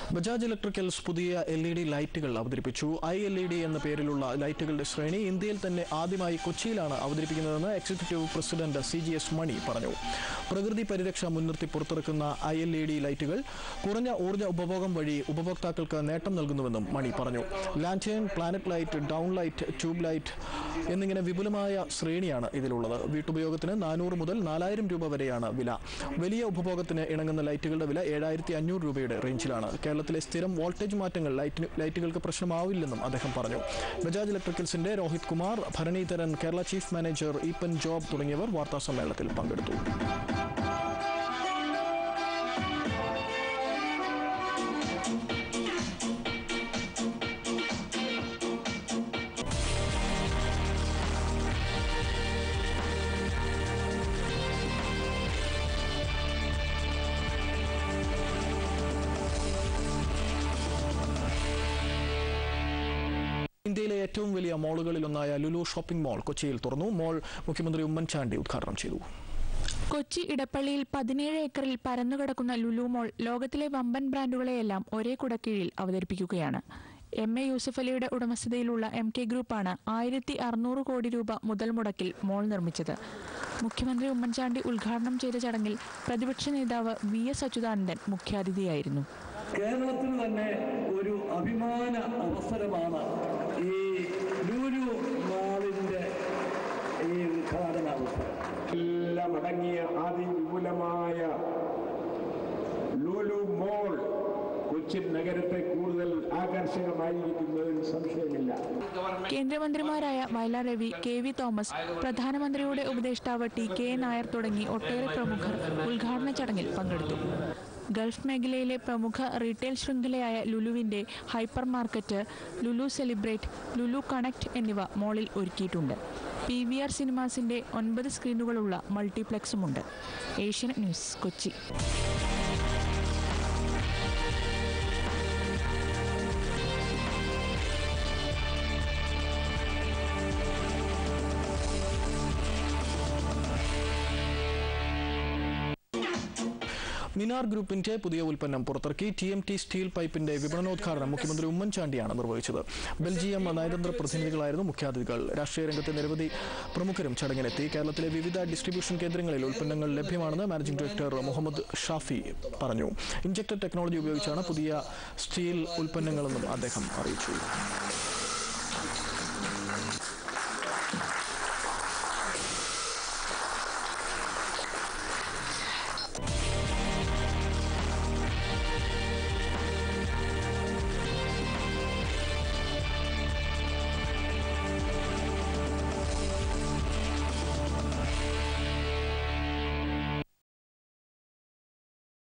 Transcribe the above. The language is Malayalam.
ബജാജ് ഇലക്ട്രിക്കൽസ് പുതിയ എൽ ഇ ഡി ലൈറ്റുകൾ അവതരിപ്പിച്ചു ഐ എൽ ഇ ഡി എന്ന പേരിലുള്ള ലൈറ്റുകളുടെ ശ്രേണി ഇന്ത്യയിൽ തന്നെ ആദ്യമായി കൊച്ചിയിലാണ് അവതരിപ്പിക്കുന്നതെന്ന് executive president C G S Mani പറഞ്ഞു പ്രകൃതി പരിരക്ഷ മുൻനിർത്തി പുറത്തിറക്കുന്ന ഐ എൽ ഇ ഡി ലൈറ്റുകൾ കുറഞ്ഞ ഊർജ്ജ ഉപഭോഗം വഴി ഉപഭോക്താക്കൾക്ക് നേട്ടം നൽകുന്നുവെന്നും മണി പറഞ്ഞു lantern planet light down light tube light എന്നിങ്ങനെ വിപുലമായ ശ്രേണിയാണ് ഇതിലുള്ളത് വീട്ടുപയോഗത്തിന് നാനൂറ് മുതൽ നാലായിരം രൂപ വരെയാണ് വില വലിയ ഉപഭോഗത്തിന് ഇണങ്ങുന്ന ലൈറ്റുകളുടെ വില ഏഴായിരത്തി അഞ്ഞൂറ് രൂപയുടെ റേഞ്ചിലാണ് കേരളത്തിലെ സ്ഥിരം വോൾട്ടേജ് മാറ്റങ്ങൾ ലൈറ്റിന് ലൈറ്റുകൾക്ക് പ്രശ്നമാവില്ലെന്നും അദ്ദേഹം പറഞ്ഞു ബജാജ് ഇലക്ട്രിക്കൽസിന്റെ രോഹിത് കുമാർ ഭരണീധരൻ കേരള ചീഫ് മാനേജർ ഈപ്പൻ ജോബ് തുടങ്ങിയവർ വാർത്താ സമ്മേളനത്തിൽ പങ്കെടുത്തു ഇന്ത്യയിലെ ഏറ്റവും വലിയ മാളുകളിലൊന്നായ ലുലു ഷോപ്പിംഗ് മാൾ കൊച്ചിയിൽ തുറന്നു മാൾ മുഖ്യമന്ത്രി ഉമ്മൻചാണ്ടി ഉദ്ഘാടനം ചെയ്തു കൊച്ചി ഇടപ്പള്ളിയിൽ പതിനേഴ് ഏക്കറിൽ പരന്നുകിടക്കുന്ന ലുലു മോൾ ലോകത്തിലെ വമ്പൻ ബ്രാൻഡുകളെയെല്ലാം ഒരേ കുടക്കീഴിൽ അവതരിപ്പിക്കുകയാണ് എം എ യൂസഫ് അലിയുടെ ഉടമസ്ഥതയിലുള്ള എം കെ ഗ്രൂപ്പാണ് ആയിരത്തി അറുന്നൂറ് കോടി രൂപ മുതൽ മുടക്കിൽ മോൾ നിർമ്മിച്ചത് മുഖ്യമന്ത്രി ഉമ്മൻചാണ്ടി ഉദ്ഘാടനം ചെയ്ത ചടങ്ങിൽ പ്രതിപക്ഷ നേതാവ് വി എസ് അച്യുതാനന്ദൻ മുഖ്യാതിഥിയായിരുന്നു കേരളത്തിന് തന്നെ ഒരു അഭിമാന അവസരമാണ് ഈ ലൂലു മാളിൻ്റെ ഈ ഉദ്ഘാടന അവസരം എല്ലാം അടങ്ങിയ അതിവിപുലമായ ലൂലു മോൾ കൊച്ചിൻ നഗരത്തെ കൂടുതൽ ആകർഷകമായിരിക്കുന്നതിൽ സംശയമില്ല കേന്ദ്രമന്ത്രിമാരായ വയലാർ രവി കെ വി തോമസ് പ്രധാനമന്ത്രിയുടെ ഉപദേഷ്ടാവ് ടി കെ നായർ തുടങ്ങി ഒട്ടേറെ പ്രമുഖർ ഉദ്ഘാടന ചടങ്ങിൽ പങ്കെടുത്തു ഗൾഫ് മേഖലയിലെ പ്രമുഖ റീറ്റെയിൽ ശൃംഖലയായ ലുലുവിന്റെ hypermarket Lulu celebrate Lulu connect എന്നിവ മോളിൽ ഒരുക്കിയിട്ടുണ്ട് പി വി ആർ സിനിമാസിന്റെ ഒൻപത് സ്ക്രീനുകളുള്ള മൾട്ടിപ്ലക്സുമുണ്ട് ഏഷ്യൻ ന്യൂസ് കൊച്ചി മിനാർ ഗ്രൂപ്പിന്റെ പുതിയ ഉൽപ്പന്നം പുറത്തിറക്കി ടി എം ടി സ്റ്റീൽ പൈപ്പിന്റെ വിപണനോദ്ഘാടനം മുഖ്യമന്ത്രി ഉമ്മൻചാണ്ടിയാണ് നിർവഹിച്ചത് ബെൽജിയം നയതന്ത്ര പ്രതിനിധികളായിരുന്നു മുഖ്യാതിഥികൾ രാഷ്ട്രീയ രംഗത്തെ നിരവധി പ്രമുഖരും ചടങ്ങിനെത്തി കേരളത്തിലെ വിവിധ ഡിസ്ട്രിബ്യൂഷൻ കേന്ദ്രങ്ങളിൽ ഉൽപ്പന്നങ്ങൾ ലഭ്യമാണെന്ന് മാനേജിംഗ് ഡയറക്ടർ മുഹമ്മദ് ഷാഫി പറഞ്ഞു ഇഞ്ചക്ടർ ടെക്നോളജി ഉപയോഗിച്ചാണ് പുതിയ സ്റ്റീൽ ഉൽപ്പന്നങ്ങളെന്നും അദ്ദേഹം അറിയിച്ചു